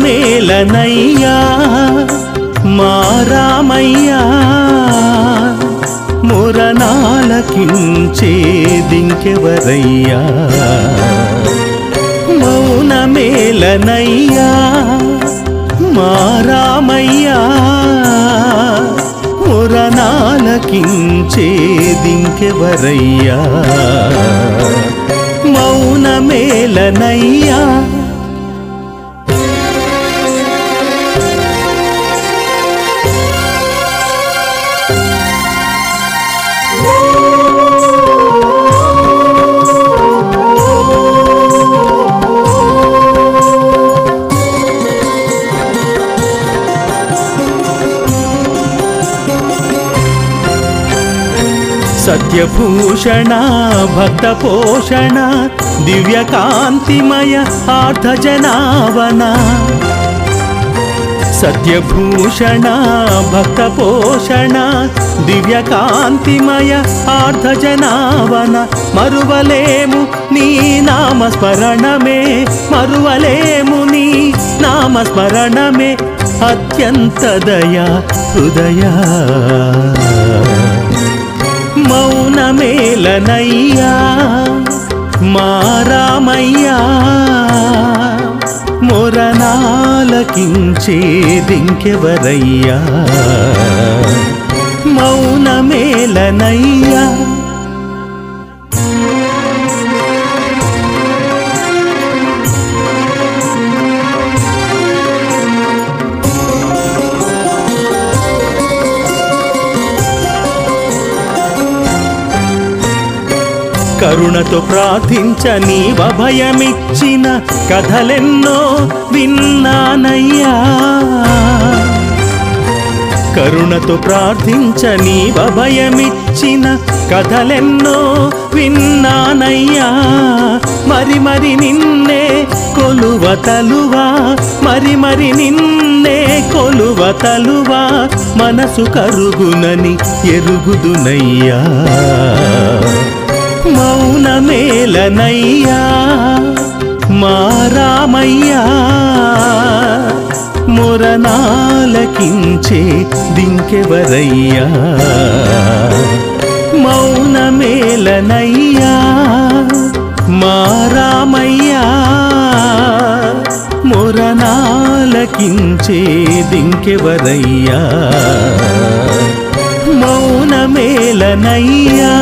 మౌనమేలనయ్యా మా రామయ్యా మురనాలకించేదింకెవరయ్యా మౌనమేలనయ్యా మా రామయ్యా మురనాలకించేదింకెవరయ్యా మౌనమేలనయ్యా సత్యభూషణ భక్త పోషణ దివ్యకాంతిమయ ఆర్ధజనావన సత్యభూషణ భక్త పోషణ దివ్యకాంతిమయ ఆర్ధజనావన మరువలేము నీ నామస్మరణమే మరువలేము నీ నామస్మరణమే అత్యంత దయా హృదయా మౌనమేలనయ్యా మా రామయ్యా మొరనాలకించేదింకెవరయ్యా మౌనమేలనయ్యా కరుణతో ప్రార్థించ నీవభయమిచ్చిన కథలెన్నో విన్నానయ్యా కరుణతో ప్రార్థించ నీవభయమిచ్చిన కథలెన్నో విన్నానయ్యా మరి మరి నిన్నే కొలువ తలువా మరి మరి నిన్నే కొలువ తలువా మనసు కరుగునని ఎరుగుదునయ్యా మౌనమేలనయ్యా మా రామయ్యా మురనాలకించే దింకెవరయ్యా మౌనమేలనయ్యా మా రామయ్యా మురనాలకించే దింకెవరయ్యా మౌనమేలనయ్యా